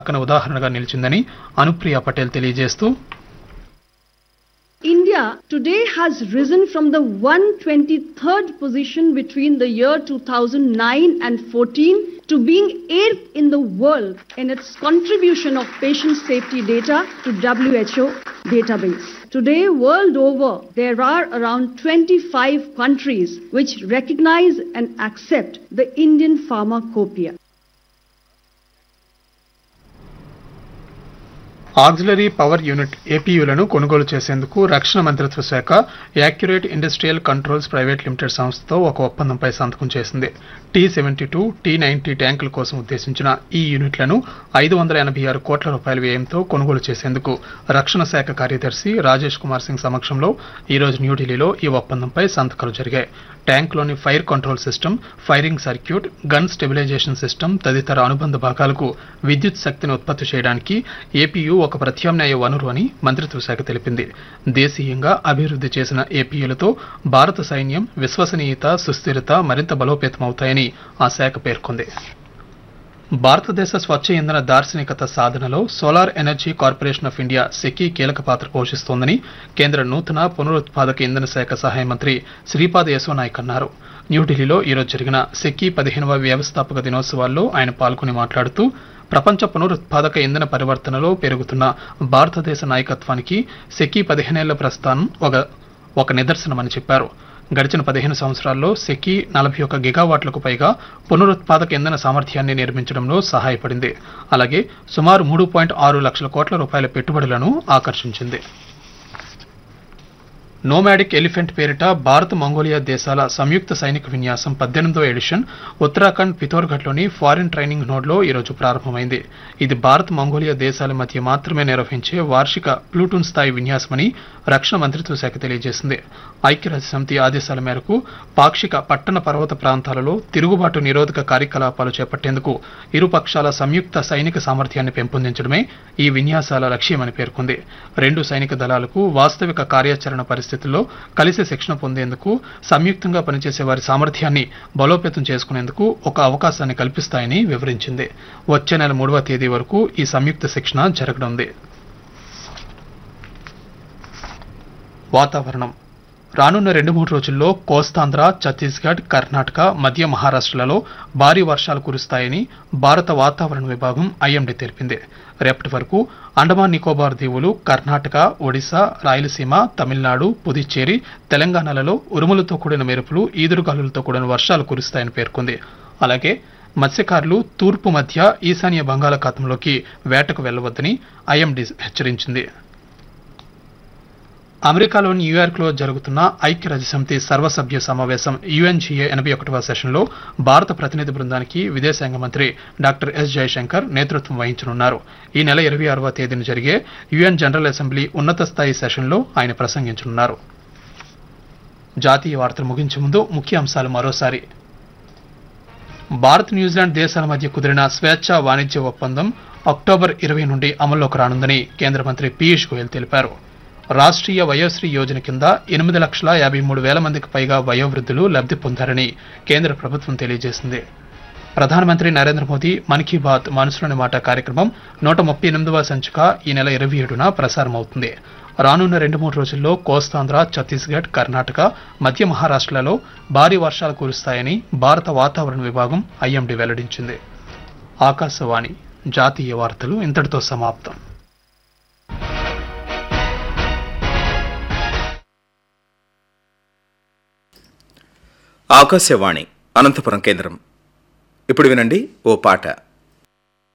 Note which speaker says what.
Speaker 1: పక్కన ఉదాహరణగా నిలిచిందని అనుప్రియ పటేల్ తెలియజేస్తూ
Speaker 2: India today has risen from the 123rd position between the year 2009 and 14 to being 8th in the world in its contribution of patient safety data to WHO database. Today, world over, there are around 25 countries which recognize and accept the Indian pharmacopoeia.
Speaker 1: Auxiliary power unit ఏపీయూలను కొనుగోలు చేసేందుకు రక్షణ మంత్రిత్వ శాఖ accurate industrial controls private limited సంస్థతో ఒక ఒప్పందంపై సంతకం చేసింది T seventy two T ninety ట్యాంకుల కోసం ఉద్దేశించిన ఈ యూనిట్లను ఐదు వందల ఎనభై ఆరు కోట్ల రూపాయల వ్యయంతో కొనుగోలు చేసేందుకు రక్షణ శాఖ కార్యదర్శి రాజేష్ కుమార్ సింగ్ సమక్షంలో ఈ రోజు న్యూఢిల్లీలో ఈ ఒప్పందంపై సంతకాలు జరిగాయి ట్యాంక్లోని fire control system firing circuit gun stabilisation system తదితర అనుబంధ భాగాలకు విద్యుత్ శక్తిని ఉత్పత్తి చేయడానికి ఏపీయూ ఒక ప్రత్యామ్నాయ వనరు అని మంత్రిత్వ శాఖ తెలిపింది దేశీయంగా అభివృద్ధి చేసిన ఏపీయూలతో భారత సైన్యం విశ్వసనీయత సుస్థిరత మరింత బలోపేతమవుతాయని ఆ శాఖ పేర్కొంది భారతదేశ స్వచ్ఛ ఇంధన దార్శనికత సాధనలో solar energy corporation of India SECI కీలక పాత్ర పోషిస్తోందని కేంద్ర నూతన పునరుత్పాదక ఇంధన శాఖ సహాయ మంత్రి శ్రీపాద్ యశో నాయక్ అన్నారు న్యూఢిల్లీలో ఈరోజు జరిగిన సెకీ పదిహేనవ వ్యవస్థాపక దినోత్సవాల్లో ఆయన పాల్గొని మాట్లాడుతూ ప్రపంచ పునరుత్పాదక ఇంధన పరివర్తనలో పెరుగుతున్న భారతదేశ నాయకత్వానికి సెకీ పదిహేనేళ్ల ప్రస్థానం ఒక ఒక నిదర్శనమని చెప్పారు గడిచిన పదిహేను సంవత్సరాల్లో సెకీ నలభై ఒక్క గిగావాట్లకు పైగా పునరుత్పాదక ఇంధన సామర్థ్యాన్ని నిర్మించడంలో సహాయపడింది అలాగే సుమారు మూడు పాయింట్ ఆరు లక్షల కోట్ల రూపాయల పెట్టుబడులను ఆకర్షించింది నోమాడిక్ ఎలిఫెంట్ పేరిట భారత్ మంగోలియా దేశాల సంయుక్త సైనిక విన్యాసం పద్దెనిమిదో ఎడిషన్ ఉత్తరాఖండ్ పిథోర్ఘట్లోని ఫారిన్ ట్రైనింగ్ నోడ్లో ఈరోజు ప్రారంభమైంది ఇది భారత్ మంగోలియా దేశాల మధ్య మాత్రమే నిర్వహించే వార్షిక ప్లూటూన్ స్థాయి విన్యాసమని రక్షణ మంత్రిత్వ శాఖ తెలియజేసింది ఐక్యరాజ్య సమితి ఆదేశాల మేరకు పాక్షిక పట్టణ పర్వత ప్రాంతాలలో తిరుగుబాటు నిరోధక కార్యకలాపాలు చేపట్టేందుకు ఇరు పక్షాల సంయుక్త సైనిక సామర్థ్యాన్ని పెంపొందించడమే ఈ విన్యాసాల లక్ష్యమని పేర్కొంది రెండు సైనిక దళాలకు వాస్తవిక కార్యాచరణ పరిస్థితుల్లో కలిసి శిక్షణ పొందేందుకు సంయుక్తంగా పనిచేసే వారి సామర్థ్యాన్ని బలోపేతం చేసుకునేందుకు ఒక అవకాశాన్ని కల్పిస్తాయని వివరించింది వచ్చే నెల మూడవ తేదీ వరకు ఈ సంయుక్త శిక్షణ జరగనుంది వాతావరణం రానున్న రెండు మూడు రోజుల్లో కోస్తాంధ్ర ఛత్తీస్గఢ్ కర్ణాటక మధ్య మహారాష్ట్రలలో భారీ వర్షాలు కురుస్తాయని భారత వాతావరణ విభాగం ఐఎండీ తెలిపింది రేపటి వరకు అండమాన్ నికోబార్ దీవులు కర్ణాటక ఒడిశా రాయలసీమ తమిళనాడు పుదుచ్చేరి తెలంగాణలలో ఉరుములతో కూడిన మెరుపులు ఈదురుగాలులతో కూడిన వర్షాలు కురుస్తాయని పేర్కొంది అలాగే మత్స్యకారులు తూర్పు మధ్య ఈశాన్య బంగాళాఖాతంలోకి వేటకు వెళ్లవద్దని ఐఎండీ హెచ్చరించింది అమెరికాలోని న్యూయార్క్లో జరుగుతున్న ఐక్యరాజ్యసమితి సర్వసభ్య సమావేశం యుఎన్జిఏ ఎనభై ఒకటవ సెషన్లో భారత ప్రతినిధి బృందానికి విదేశాంగ మంత్రి డాక్టర్ ఎస్ జయశంకర్ నేతృత్వం వహించనున్నారు ఈ నెల ఇరవై ఆరవ తేదీన జరిగే యుఎన్ జనరల్ అసెంబ్లీ ఉన్నత స్థాయి సెషన్లో ఆయన ప్రసంగించనున్నారు జాతీయ వార్తలు ముగించే ముందు ముఖ్య అంశాలు మరోసారి భారత్ న్యూజిలాండ్ దేశాల మధ్య కుదిరిన స్వేచ్ఛ వాణిజ్య ఒప్పందం అక్టోబర్ ఇరవై నుండి అమల్లోకి రానుందని కేంద్ర మంత్రి పీయూష్ గోయల్ తెలిపారు రాష్ట్రీయ వయోశ్రీ యోజన కింద ఎనిమిది లక్షల యాభై మూడు వేల మందికి పైగా వయోవృద్ధులు లబ్ధి పొందారని కేంద్ర ప్రభుత్వం తెలియజేసింది ప్రధానమంత్రి నరేంద్ర మోదీ మన్ కీ బాత్ మనసులోని మాట కార్యక్రమం నూట ముప్పై ఎనిమిదవ సంచిక ఈ నెల ఇరవై ఏడున ప్రసారమవుతుంది రానున్న రెండు మూడు రోజుల్లో కోస్తాంధ్ర ఛత్తీస్గఢ్ కర్ణాటక మధ్య మహారాష్ట్రలలో భారీ వర్షాలు కురుస్తాయని భారత వాతావరణ విభాగం ఐఎండీ వెల్లడించింది ఆకాశవాణి జాతీయ వార్తలు ఇంతటితో సమాప్తం
Speaker 3: ఆకాశవాణి అనంతపురం కేంద్రం ఇప్పుడు వినండి ఓ పాట